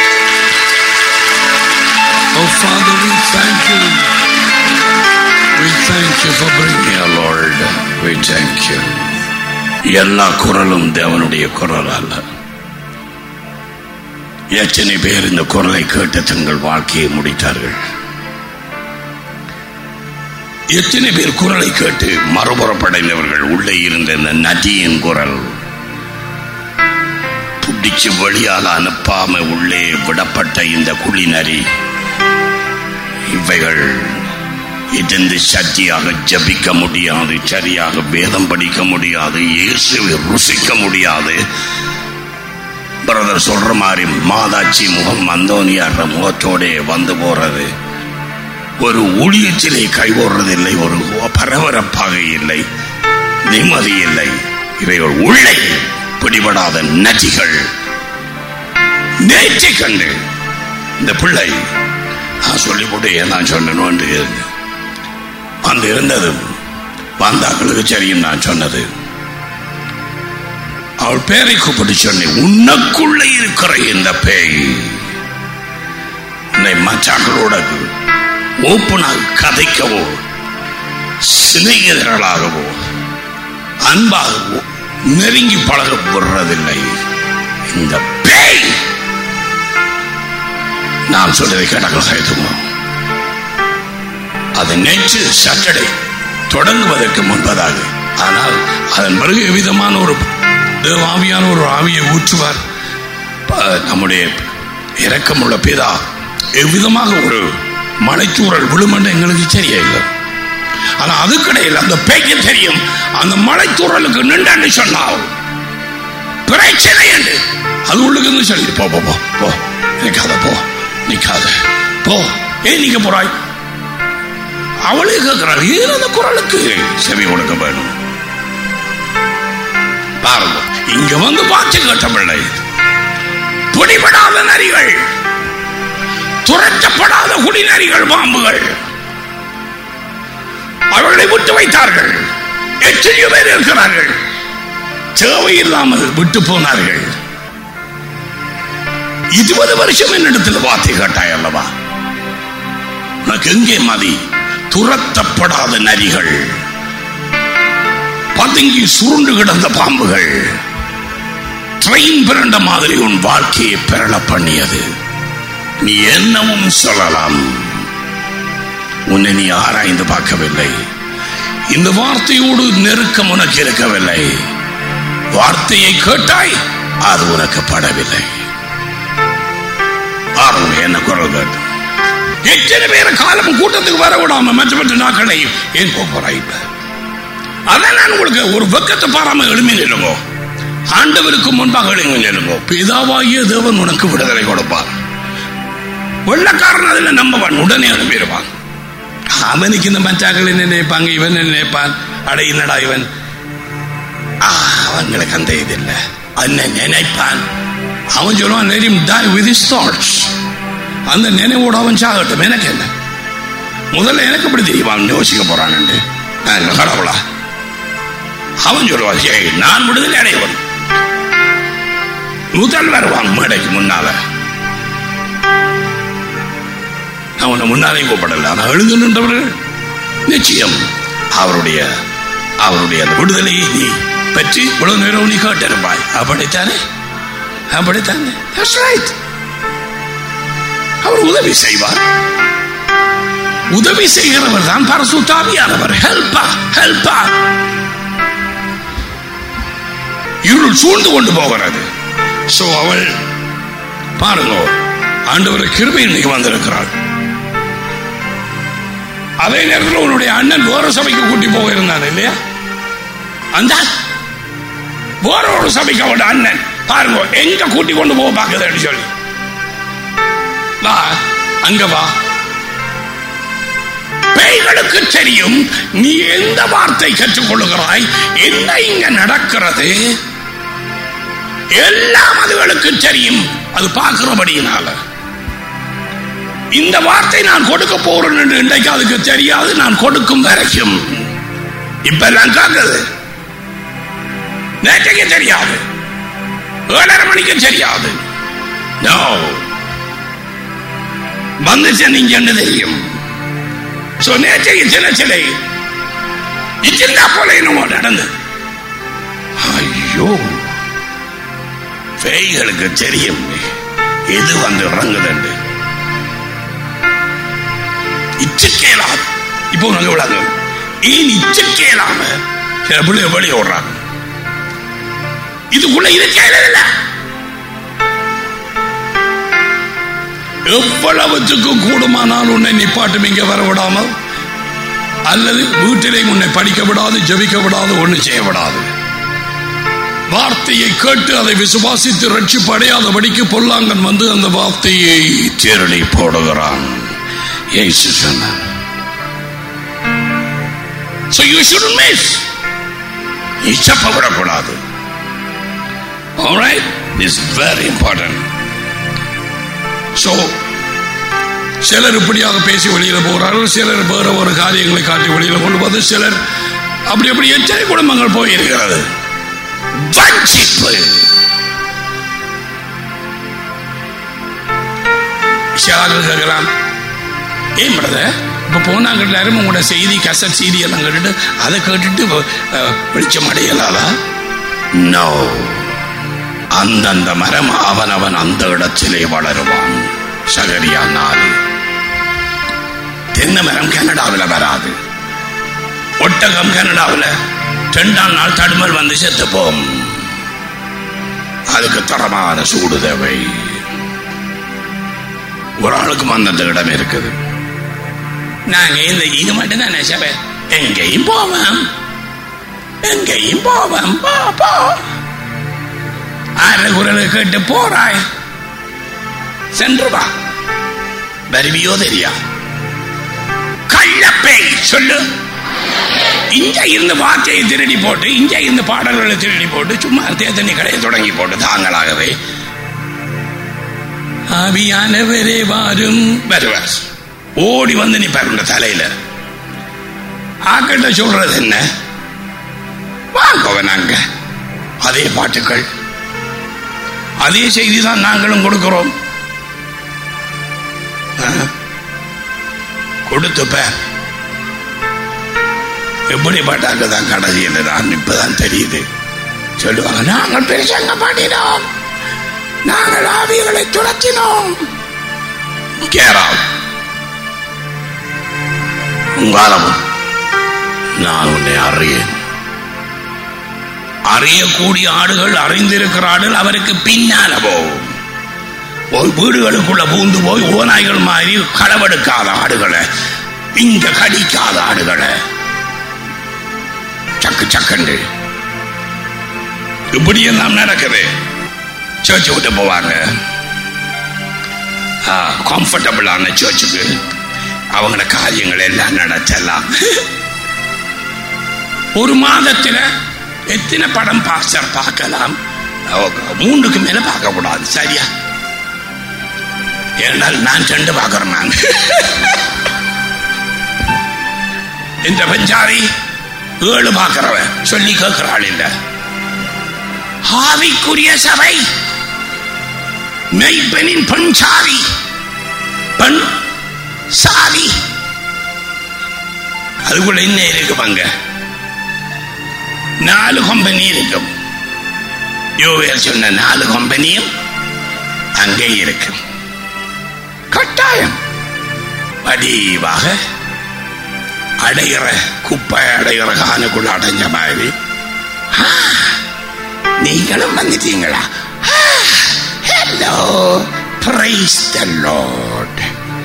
Oh, Father, we thank you. We thank you for bringing our Lord. We thank you. எல்லா குரலும் தேவனுடைய குரல் அல்ல எத்தனை பேர் இந்த குரலை கேட்டு தங்கள் வாழ்க்கையை முடித்தார்கள் எத்தனை பேர் குரலை கேட்டு மறுபுறப்படைந்தவர்கள் உள்ளே இருந்த இந்த நதியின் குரல் பிடிச்சு வெளியால் அனுப்பாம உள்ளே விடப்பட்ட இந்த குளிநரி இவைகள் இதிர்ந்து சக்தியாக ஜபிக்க முடியாது சரியாக வேதம் படிக்க முடியாது இயேசுவை ருசிக்க முடியாது பிரதர் சொல்ற மாதிரி மாதாச்சி முகம் அந்தோனியார் முகத்தோடே வந்து போறது ஒரு ஊழியத்திலே கைவோடுறதில்லை ஒரு பரபரப்பாக இல்லை நிம்மதி இல்லை இவைகள் உள்ளே பிடிபடாத நதிகள் நேற்று கண்டு இந்த பிள்ளை நான் சொல்லி போட்டு ஏன் நான் சொல்லணும் என்று இருந்தேன். வந்து இருந்ததும் வந்தாக்களுக்கு சரியும் நான் சொன்னது அவள் பேரை கூப்பிட்டு சொன்னேன் உனக்குள்ள இருக்கிற இந்த பேய் உன்னை மச்சாக்களோட ஓப்பனாக கதைக்கவோ சிநேகிதர்களாகவோ அன்பாகவோ நெருங்கி பழக விடுறதில்லை இந்த பேய் நான் சொல்றதை கேட்டார்கள் எதுவும் அது நேற்று சாட்டர்டே தொடங்குவதற்கு முன்பதாக ஆனால் அதன் பிறகு எவ்விதமான ஒரு தேவ ஆவியான ஒரு ஆவியை ஊற்றுவார் ப- நம்முடைய இரக்கமுள்ள பிதா எவ்விதமாக ஒரு மலைத்தூரல் விழுமென்று எங்களுக்கு தெரியவில்லை ஆனா அதுக்கிடையில் அந்த பேய்க்கு தெரியும் அந்த மலைத்தூரலுக்கு நின்று சொன்னால் பிரச்சனை என்று அது உள்ளுக்கு இருந்து சொல்லி போ போ போ போ நிக்காத போ நிக்காத போ ஏன் நிக்க போறாய் அவளே கேட்கிறாள் ஏன் அந்த குரலுக்கு செவி கொடுக்க வேணும் பாருங்க இங்க வந்து பார்த்து கேட்ட பிள்ளை பிடிபடாத நரிகள் துரத்தப்படாத குடிநரிகள் பாம்புகள் அவர்களை விட்டு வைத்தார்கள் எத்தனையோ பேர் இருக்கிறார்கள் தேவையில்லாமல் விட்டு போனார்கள் இருபது வருஷம் என்னிடத்தில் வார்த்தை கேட்டாய் அல்லவா உனக்கு எங்கே மதி துரத்தப்படாத நரிகள் பதுங்கி சுருண்டு கிடந்த பாம்புகள் ட்ரெயின் பிறண்ட மாதிரி உன் வாழ்க்கையை பிறள பண்ணியது நீ என்னவும் சொல்லலாம் உன்னை நீ ஆராய்ந்து பார்க்கவில்லை இந்த வார்த்தையோடு நெருக்கம் உனக்கு இருக்கவில்லை வார்த்தையை கேட்டாய் அது உனக்கு படவில்லை பாருங்க என்ன குரல் கேட்டு எத்தனை பேர காலம் கூட்டத்துக்கு வர விடாம மற்ற மற்ற நாட்களை ஏன் போக போறாய் இப்ப அதான் நான் உங்களுக்கு ஒரு வெக்கத்தை பாராம எழுமி நிலுங்கோ ஆண்டவருக்கு முன்பாக எழுமி நிலுங்கோ பிதாவாகிய தேவன் உனக்கு விடுதலை கொடுப்பார் வெள்ளக்காரன் அதுல நம்பவன் உடனே அனுப்பிடுவான் அவனுக்கு இந்த மச்சாக்கள் என்ன நினைப்பாங்க இவன் என்ன நினைப்பான் அட என்னடா இவன் ஆ, அவங்களுக்கு அந்த இது இல்ல என்ன நினைப்பான் அவன் சொல்லுவான் let him die with his thoughts அந்த நினைவோட அவன் சாகட்டும் எனக்கு என்ன முதல்ல எனக்கு எப்படி தெரியும் அவன் யோசிக்க போறான் கடவுளா அவன் சொல்லுவான் "ஏய், நான் விடுதலை அடையவன் முதல் வருவான் மேடைக்கு முன்னால அவனை முன்னாலேயும் கூப்பிடல ஆனால் எழுந்து நின்றவர்கள் நிச்சயம் அவருடைய அவருடைய அந்த விடுதலையை நீ பற்றி இவ்வளவு நேரம் நீ கேட்டிருப்பாய் அப்படித்தானே அப்படித்தானே That's right. அவர் உதவி செய்வார் உதவி செய்கிறவர் தான் பரசுத்தாவியானவர் ஹெல்ப்பா ஹெல்ப்பா இருள் சூழ்ந்து கொண்டு போகிறது சோ அவள் பாருங்க ஆண்டவர் கிருபை இன்னைக்கு வந்திருக்கிறாள் அதே நேரத்தில் உன்னுடைய அண்ணன் வேற சபைக்கு கூட்டி போக இருந்தான் இல்லையா அந்த வேற ஒரு சபைக்கு அவட அண்ணன் பாருங்க எங்க கூட்டி கொண்டு போக பாக்குதுன்னு சொல்லி வா அங்க வா பேய்களுக்கு தெரியும் நீ எந்த வார்த்தை கற்றுக்கொள்ளுகிறாய் என்ன இங்க நடக்கிறது எல்லாம் அதுகளுக்கு தெரியும் அது பார்க்கிறபடியினால இந்த வார்த்தை நான் கொடுக்க போறேன் என்று இன்றைக்கு அதுக்கு தெரியாது நான் கொடுக்கும் வரைக்கும் இப்ப எல்லாம் காக்குது நேற்றைக்கு தெரியாது ஏழரை மணிக்கு தெரியாது No. வந்துச்சு நீங்க என்ன தெரியும் சோ நேற்றைக்கு சில சிலை இச்சிருந்தா போல என்னமோ நடந்து ஐயோ பேய்களுக்கு தெரியும் எது வந்து இறங்குதுண்டு இச்சக்கேலாம் இப்போ நாங்க விடாது ஏன் இச்சக்கேலாம சில பிள்ளைய வெளியே ஓடுறாங்க இதுக்குள்ள இது கேளல எவ்வளவுத்துக்கு கூடுமானால் உன்னை நிப்பாட்டும் இங்க வர விடாமல் அல்லது வீட்டிலே உன்னை படிக்க விடாது ஜபிக்க விடாது ஒண்ணு செய்ய விடாது வார்த்தையை கேட்டு அதை விசுவாசித்து ரட்சிப்பு அடையாதபடிக்கு பொல்லாங்கன் வந்து அந்த வார்த்தையை திருடி போடுகிறான் இயேசு சொன்னார் So you shouldn't miss. நீ சப்ப விடக்கூடாது Alright? This is very important. So, சிலர் இப்படியாக பேசி வெளியில போகிறார்கள் சிலர் வேற ஒரு காரியங்களை காட்டி வெளியில கொண்டு போது சிலர் அப்படி அப்படி எத்தனை குடும்பங்கள் போயிருக்கிறது வஞ்சிப்பு சிலர்கள் கேட்கலாம் ஏன் பிரதர் இப்ப போனாங்க எல்லாரும் உங்களோட செய்தி கசட் செய்தி எல்லாம் கேட்டுட்டு அதை கேட்டுட்டு அஹ், வெளிச்சம் அடையலாதா நோ அந்தந்த மரம் அவனவன் அந்த இடத்திலே வளருவான் சகரியா நாலு தென்னை மரம் கனடாவில் வராது ஒட்டகம் கனடாவில் ரெண்டாம் நாள் தடுமல் வந்து செத்து போம் அதுக்கு தரமான சூடு தேவை ஒரு ஆளுக்கும் அந்தந்த இடம் இருக்குது நாங்க இந்த இது மட்டும் தான் நெசவே எங்கேயும் போவோம் எங்கேயும் போவோம் போ போ ஆறு குரலை கேட்டு போறாய் சென்று வா வருவியோ தெரியா கள்ளப்பை சொல்லு இங்க இருந்து வார்த்தையை திருடி போட்டு இங்க இருந்து பாடல்களை திருடி போட்டு சும்மா தேத்தனி கடையை தொடங்கி போட்டு தாங்களாகவே ஆவியானவரே வாரும் வருவார் ஓடி வந்து நீ உங்க தலையில ஆக்கிட்ட சொல்றது என்ன வாங்கவன் அங்க அதே பாட்டுக்கள் அதே செய்தி தான் நாங்களும் கொடுக்கிறோம் ஆ. கொடுத்துப்ப எப்படிப்பட்டாங்க தான் கடைசியில் நான் இப்பதான் தெரியுது சொல்லுவாங்க நாங்கள் பெருசங்க பாடினோம் நாங்கள் ஆவிகளை துரத்தினோம் கேராம் உங்காலமும் நான் உன்னை அறியேன் அறியக்கூடிய ஆடுகள் அறிந்திருக்கிற ஆடுகள் அவருக்கு பின்னால போகும் போய் வீடுகளுக்குள்ள பூந்து போய் ஓநாய்கள் மாதிரி களவெடுக்காத ஆடுகளை இங்க கடிக்காத ஆடுகளை சக்கு சக்கண்டு இப்படி எல்லாம் நடக்குது சர்ச் விட்டு போவாங்க கம்ஃபர்டபுளான சர்ச்சுக்கு அவங்கள காரியங்கள் எல்லாம் நடத்தலாம் ஒரு மாதத்துல எத்தனை படம் பாஸ்டர் பார்க்கலாம் அவங்க மூன்றுக்கு மேல பார்க்க கூடாது சரியா ஏனால் நான் ரெண்டு பார்க்கிறேன் நான் இந்த பஞ்சாரி ஏழு பார்க்கிறவன் சொல்லி கேட்கிறாள் இல்ல ஆவிக்குரிய சபை மெய்ப்பெண்ணின் பெண் சாவி பெண் சாவி அதுக்குள்ள என்ன இருக்கு பங்க நாலு கம்பெனி இருக்கும் யோவேல் சொன்ன நாலு கம்பெனியும் அங்கே இருக்கும் கட்டாயம் வடிவாக அடைகிற குப்பை அடைகிற கானுக்குள்ள அடைஞ்ச மாதிரி ஆ, நீங்களும் வந்துட்டீங்களா ஹலோ பிரைஸ் த லார்ட்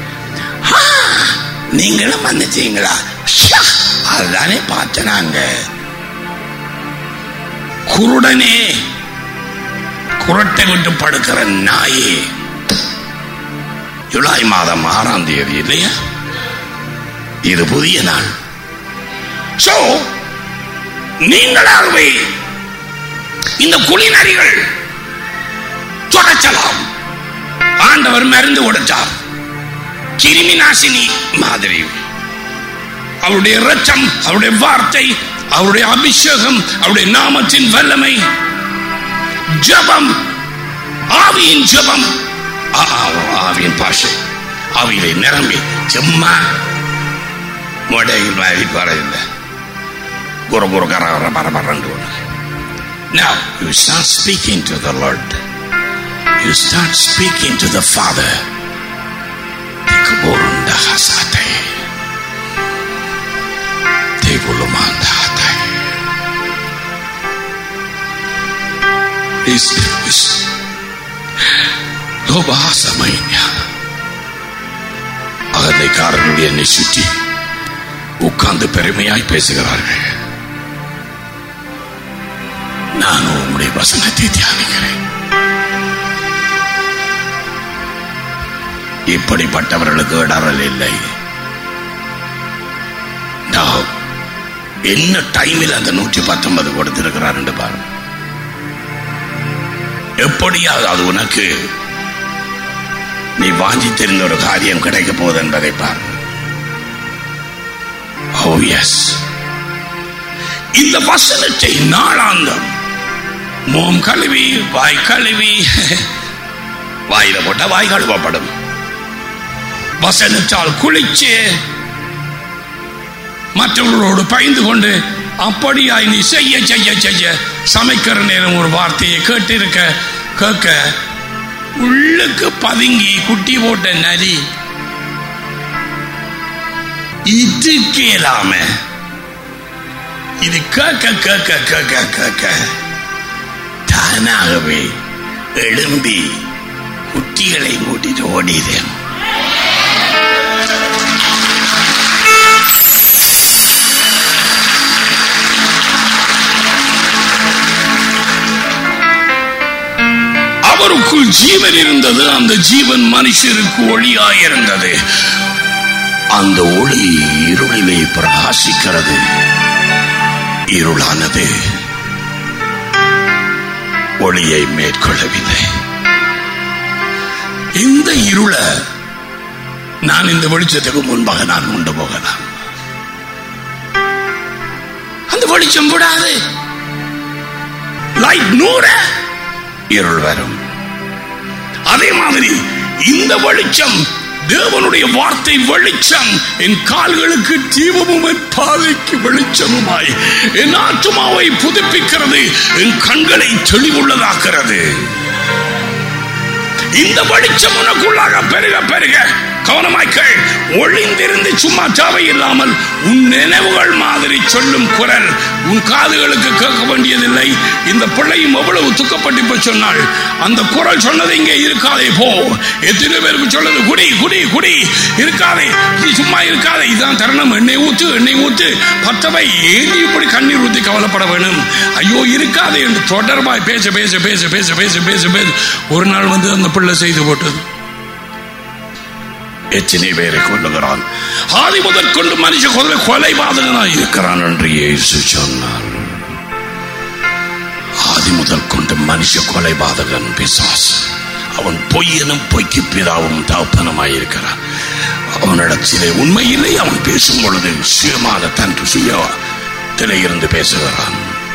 நீங்களும் வந்துட்டீங்களா ஷா, அதுதானே பார்த்தனாங்க குருடனே குரட்டை விட்டு படுக்கிற நாயே ஜூலை மாதம் ஆறாம் தேதி இல்லையா இது புதிய நாள் சோ நீங்களாகவே இந்த குளிநரிகள் தொடச்சலாம் ஆண்டவர் மருந்து கொடுத்தார் கிருமி நாசினி மாதிரி அவருடைய ரத்தம் அவருடைய வார்த்தை அவருடைய அபிஷேகம் அவருடைய நாமத்தின் வல்லமை ஜபம் ஆவியின் ஜபம் ஆ- ஆ- ஆவியின் பாஷை ஆவியிலே நிரம்பி சும்மா மொடையில் மாதிரி பரவில்லை குரு குரு கர கர பர பரண்டு ஒன்று Now you start speaking to the Lord. You start speaking to the Father. Tikaburunda hasate. Tebulumanda hate. Is is லோபாசமையா அகந்தைக்காரனுடைய என்னை சுற்றி உட்கார்ந்து பெருமையாய் பேசுகிறார்கள் நான் உங்களுடைய வசனத்தை தியானிக்கிறேன் இப்படிப்பட்டவர்களுக்கு இடரல் இல்லை நான் என்ன டைமில் அந்த நூற்றி பத்தொன்பது கொடுத்திருக்கிறார் என்று பாரு எப்படியாவது அது உனக்கு நீ வாஞ்சி தெரிந்த ஒரு காரியம் கிடைக்க போகுது என்பதை பார் ஓ எஸ் இந்த வசனத்தை நாளாந்தம் மோம் கழுவி வாய் கழுவி வாயில போட்ட வாய் கழுவப்படும் வசனத்தால் குளிச்சு மற்றவர்களோடு பயந்து கொண்டு அப்படியாய் நீ செய்ய செய்ய செய்ய சமைக்கிற நேரம் ஒரு வார்த்தையை கேட்டிருக்க கேட்க உள்ளுக்கு பதுங்கி குட்டி போட்ட நரி இது கேளாம இது கேட்க கேட்க கேட்க கேட்க தானாகவே எழும்பி குட்டிகளை மூட்டிட்டு ஓடிதேன் அவருக்குள் ஜீவன் இருந்தது அந்த ஜீவன் மனுஷருக்கு ஒளியாயிருந்தது அந்த ஒளி இருளிலே பிரகாசிக்கிறது இருளானது ஒளியை மேற்கொள்ளவில்லை இந்த இருள நான் இந்த வெளிச்சத்துக்கு முன்பாக நான் கொண்டு போகலாம் அந்த வெளிச்சம் விடாது லைட் நூற இருள் வரும் அதே மாதிரி இந்த வெளிச்சம் தேவனுடைய வார்த்தை வெளிச்சம் என் கால்களுக்கு தீபமும் என் பாதைக்கு வெளிச்சமுமாய் என் ஆத்மாவை புதுப்பிக்கிறது என் கண்களை தெளிவுள்ளதாக்குறது இந்த வெளிச்சம் உனக்குள்ளாக பெருக பெருக கவனமாய்கள் ஒளிந்திருந்து சும்மா தேவை இல்லாமல் உன் நினைவுகள் மாதிரி சொல்லும் குரல் உன் காதுகளுக்கு கேட்க வேண்டியதில்லை இந்த பிள்ளையும் எவ்வளவு துக்கப்பட்டு போய் சொன்னாள் அந்த குரல் சொன்னது இங்கே இருக்காதே போ எத்தனை பேருக்கு சொன்னது குடி குடி குடி இருக்காதே நீ சும்மா இருக்காதே இதான் தருணம் எண்ணெய் ஊத்து எண்ணெய் ஊத்து பத்தவை ஏன் நீ இப்படி கண்ணீர் ஊத்தி கவலைப்பட வேணும் ஐயோ இருக்காதே என்று தொடர்பாய் பேச பேச பேச பேச பேச பேச பேச ஒரு நாள் வந்து அந்த பிள்ளை செய்து போட்டது எத்தனை பேரை கொள்ளுகிறான் ஆதி முதற் கொண்டு மனுஷ கொலை கொலை பாதகனாய் இருக்கிறான் என்று இயேசு சொன்னார் ஆதி முதல் கொண்டு மனுஷ கொலை பாதகன் பிசாசு அவன் பொய்யனும் பொய்க்கு பிதாவும் தகப்பனுமாய் இருக்கிறான் அவனிடத்திலே உண்மை இல்லை அவன் பேசும் பொழுது சுயமாக தன் சுயத்திலே இருந்து பேசுகிறான்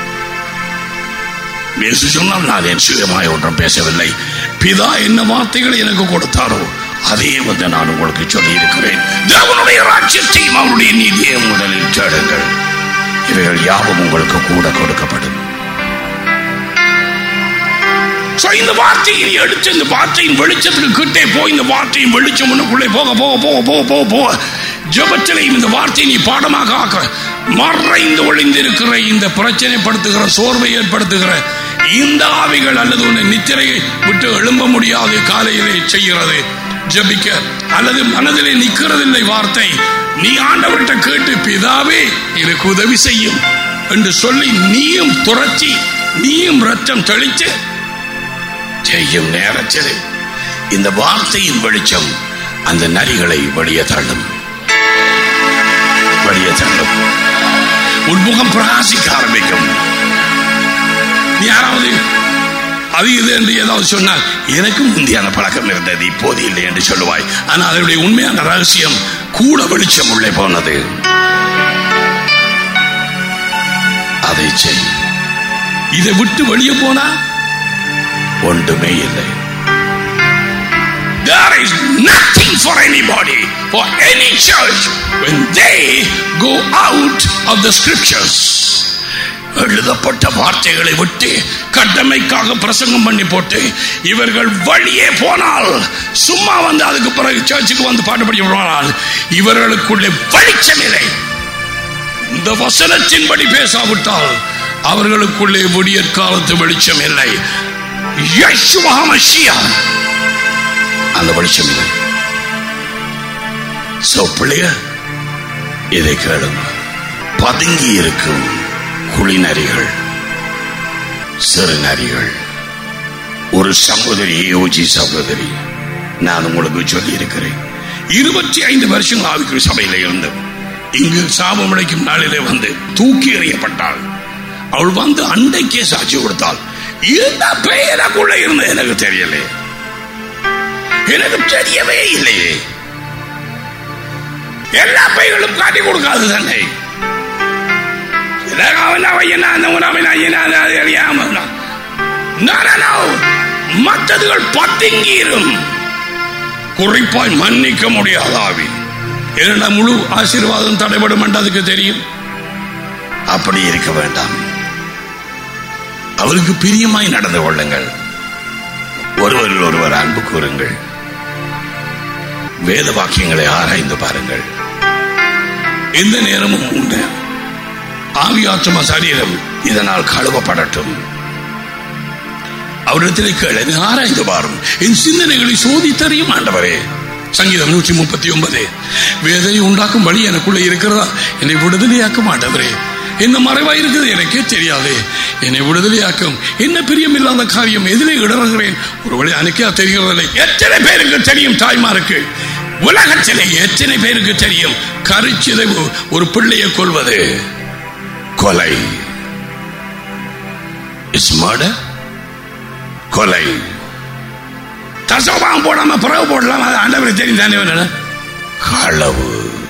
இயேசு சொன்னால் நான் என் சுயமாய் ஒன்றும் பேசவில்லை பிதா என்ன வார்த்தைகளை எனக்கு கொடுத்தாரோ அதே வந்து நான் உங்களுக்கு சொல்லி இருக்கிறேன் தேவனுடைய ராஜ்யத்தையும் அவருடைய நீதியையும் முதலில் தேடுங்கள் இவைகள் யாவும் உங்களுக்கு கூட கொடுக்கப்படும் So, இந்த வார்த்தையை எடுத்து இந்த வார்த்தையின் வெளிச்சத்துக்கு கிட்டே போய் இந்த வார்த்தையின் வெளிச்சம் உனக்குள்ளே போக போக போக போக போக போக ஜபத்திலையும் இந்த வார்த்தையை நீ பாடமாக ஆக்க மறைந்து ஒளிந்திருக்கிற இந்த பிரச்சனைப்படுத்துகிற சோர்வை ஏற்படுத்துகிற இந்த ஆவிகள் அல்லது உன்னை நித்திரையை விட்டு எழும்ப முடியாது காலையிலே செய்கிறது ஜபிக்க அல்லது மனதிலே நிற்கிறதில்லை வார்த்தை நீ ஆண்டவர்கிட்ட கேட்டு பிதாவே எனக்கு உதவி செய்யும் என்று சொல்லி நீயும் துரத்தி நீயும் ரத்தம் தெளித்து செய்யும் நேரத்தில் இந்த வார்த்தையின் வெளிச்சம் அந்த நரிகளை வெளியே தள்ளும் வெளியே தள்ளும் உன்முகம் பிரகாசிக்க ஆரம்பிக்கும் நீ யாராவது அது இது என்று ஏதாவது சொன்னால் எனக்கு முந்தியான பழக்கம் இருந்தது இப்போது இல்லை என்று சொல்லுவாய் ஆனால் அதனுடைய உண்மையான ரகசியம் கூட வெளிச்சம் உள்ளே போனது அதை செய் இதை விட்டு வெளியே போனா ஒன்றுமே இல்லை There is nothing for anybody, for any church, when they go out of the scriptures. எழுதப்பட்ட வார்த்தைகளை விட்டு கடமைக்காக பிரசங்கம் பண்ணி போட்டு இவர்கள் வழியே போனால் சும்மா வந்து அதுக்கு பிறகு சர்ச்சுக்கு வந்து பாட்டு படிக்க போனால் இவர்களுக்குள்ளே வெளிச்சம் இல்லை இந்த வசனத்தின்படி பேசாவிட்டால் அவர்களுக்குள்ளே விடியற் காலத்து வெளிச்சம் இல்லை யேசுவா மஷியா அந்த வெளிச்சம் இல்லை சோ பிள்ளைய இதை கேளுங்க பதுங்கி இருக்கும் குளிநரிகள் சிறு நரிகள் ஒரு சகோதரி யோஜி சகோதரி நான் உங்களுக்கு சொல்லி இருக்கிறேன் இருபத்தி ஐந்து வருஷம் ஆவிக்குரிய சபையில இருந்து இங்கு சாபம் அடைக்கும் நாளிலே வந்து தூக்கி எறியப்பட்டாள் அவள் வந்து அண்டைக்கே சாட்சி கொடுத்தாள் இந்த பெயருக்குள்ள இருந்த எனக்கு தெரியலையே எனக்கு தெரியவே இல்லையே எல்லா பைகளும் காட்டி கொடுக்காது தன்னை மற்றதுகள் பத்திங்கீரும் குறிப்பாய் மன்னிக்க முடியாத ஆவி இரண்ட முழு ஆசீர்வாதம் தடைபடும் என்று அதுக்கு தெரியும் அப்படி இருக்க வேண்டாம் அவருக்கு பிரியமாய் நடந்து கொள்ளுங்கள் ஒருவரில் ஒருவர் அன்பு கூறுங்கள் வேத வாக்கியங்களை ஆராய்ந்து பாருங்கள் எந்த நேரமும் உண்டு ஆவியாத்ம சரீரம் இதனால் கழுவப்படட்டும் அவரிடத்தில் கேளு என்னை ஆராய்ந்து பாரும் என் சிந்தனைகளை சோதித்தறியும் ஆண்டவரே சங்கீதம் நூற்றி முப்பத்தி ஒன்பது வேதனை உண்டாக்கும் வழி எனக்குள்ள இருக்கிறதா என்னை விடுதலையாக்க மாட்டவரே என்ன மறைவா இருக்குது எனக்கே தெரியாது என்னை விடுதலையாக்கும் என்ன பிரியமில்லாத காரியம் எதிலே இடறுகிறேன் ஒரு வழி அன்னைக்கே தெரிகிறதில்லை எத்தனை பேருக்கு தெரியும் தாய்மாருக்கு உலகத்திலே எத்தனை பேருக்கு தெரியும் கருச்சிதைவு ஒரு பிள்ளையை கொள்வது கொலை இஸ் மர்டர் கொலை தசோபாகம் போடாம பிறகு போடலாம் அது ஆண்டவருக்கு தெரியும் தானே களவு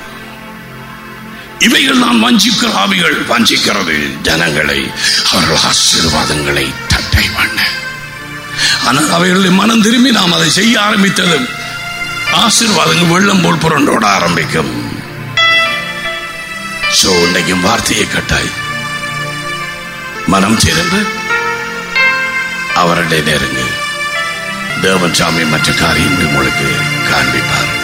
இவைகள் நான் வஞ்சிக்கிற ஆவிகள் வஞ்சிக்கிறது ஜனங்களை அவர்கள் ஆசீர்வாதங்களை தட்டை பண்ண ஆனால் அவைகளை மனம் திரும்பி நாம் அதை செய்ய ஆரம்பித்ததும் ஆசீர்வாதங்கள் வெள்ளம் போல் புரண்டோட ஆரம்பிக்கும் சோ இன்றைக்கும் வார்த்தையை கட்டாய் மனம் திரும்ப அவருடைய நெருங்கு தேவன் சாமி மற்ற காரியங்கள் உங்களுக்கு காண்பிப்பார்